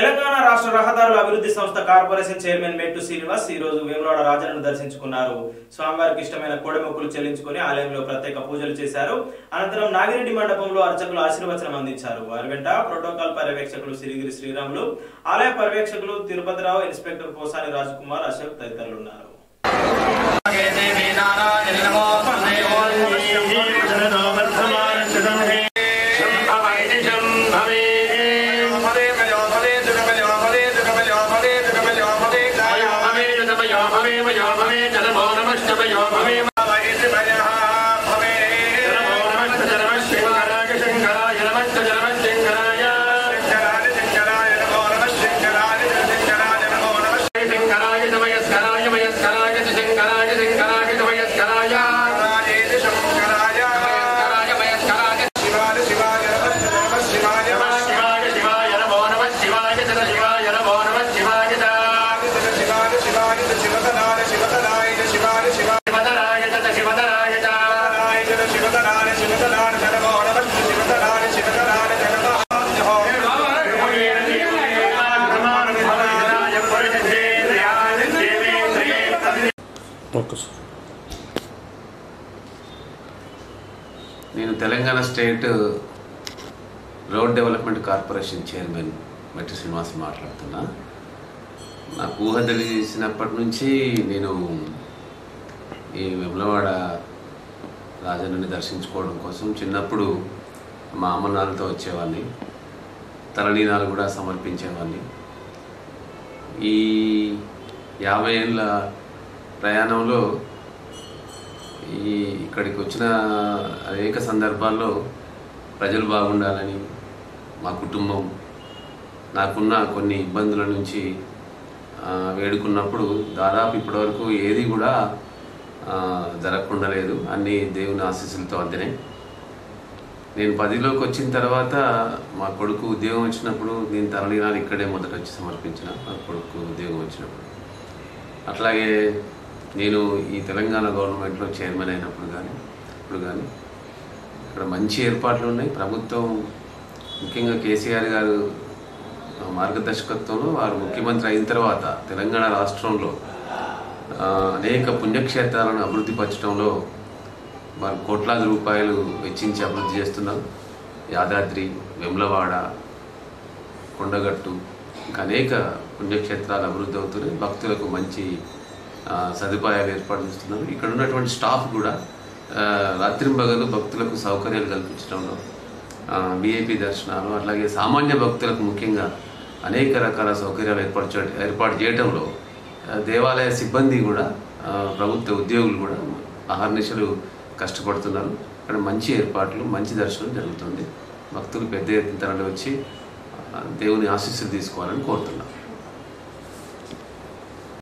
తెలంగాణ రాష్ట్ర రహదారుల అభివృద్ధి సంస్థ కార్పొరేషన్ చైర్మన్ మెట్టు శ్రీనివాస్ ఈ రోజు వేములవాడ రాజన్నను దర్శించుకున్నారు స్వామివారికి ఇష్టమైన కోడెమొక్కులు చెల్లించుకుని ఆలయంలో ప్రత్యేక పూజలు చేశారు అనంతరం నాగిరెడ్డి మండపంలో అర్చకులు ఆశీర్వచనం అందించారు వారి వెంట ప్రోటోకాల్ పర్యవేక్షకులు సిరిగిరి శ్రీరాములు ఆలయ పర్యవేక్షకులు తిరుపతిరావు ఇన్స్పెక్టర్ పోసాని రాజకుమార్ అశోక్ తదితరులు ఉన్నారు నేను Telangana state road development corporation chairman Matti Srinivas మాట్లాడుతున్నా నాకు ఊహ తెలిసినప్పటి నుంచి నేను ఈ వెమ్లవాడ రాజన్నని దర్శించుకోవడం కోసం చిన్నప్పుడు మా అమ్మనాన్నతో వచ్చేవాడిని తలనీనాలు కూడా సమర్పించేవాడిని ఈ యాభై ఏళ్ళ ప్రయాణంలో ఈ ఇక్కడికి వచ్చిన అనేక సందర్భాల్లో ప్రజలు బాగుండాలని మా కుటుంబం నాకున్న కొన్ని ఇబ్బందుల నుంచి ఆ, వేడుకున్నప్పుడు దాదాపు ఇప్పటివరకు ఏది కూడా ఆ, జరగకుండా లేదు అన్ని దేవుని ఆశీస్సులతో అందినాయి నేను పదిలోకి వచ్చిన తర్వాత మా కొడుకు ఉద్యోగం వచ్చినప్పుడు నేను తరలినాలు ఇక్కడే మొదట వచ్చి సమర్పించిన మా కొడుకు ఉద్యోగం వచ్చినప్పుడు అట్లాగే నేను ఈ తెలంగాణ గవర్నమెంట్లో చైర్మన్ అయినప్పుడు కానీ ఇప్పుడు కానీ ఇక్కడ మంచి ఏర్పాట్లు ఉన్నాయి ప్రభుత్వం ముఖ్యంగా కేసీఆర్ గారు మార్గదర్శకత్వంలో వారు ముఖ్యమంత్రి అయిన తర్వాత తెలంగాణ రాష్ట్రంలో ఆ, అనేక పుణ్యక్షేత్రాలను అభివృద్ధి పరచడంలో వారు కోట్లాది రూపాయలు వెచ్చించి అభివృద్ధి చేస్తున్నారు యాదాద్రి వెమ్లవాడ కొండగట్టు ఇంకా అనేక పుణ్యక్షేత్రాలు అభివృద్ధి అవుతున్నాయి భక్తులకు మంచి ఆ, సదుపాయాలు ఏర్పాటు చేస్తున్నారు ఇక్కడ ఉన్నటువంటి స్టాఫ్ కూడా ఆ, రాత్రింబగలు భక్తులకు సౌకర్యాలు కల్పించడంలో విఐపి దర్శనాలు అట్లాగే సామాన్య భక్తులకు ముఖ్యంగా అనేక రకాల సౌకర్యాలు ఏర్పాటు చే- ఏర్పాటు చేయడంలో ఆ, దేవాలయ సిబ్బంది కూడా ఆ, ప్రభుత్వ ఉద్యోగులు కూడా అహర్నిశలు కష్టపడుతున్నారు ఇక్కడ మంచి ఏర్పాట్లు మంచి దర్శనం జరుగుతుంది భక్తులు పెద్ద ఎత్తున తరలి వచ్చి ఆ, దేవుని ఆశీస్సులు తీసుకోవాలని కోరుతున్నాను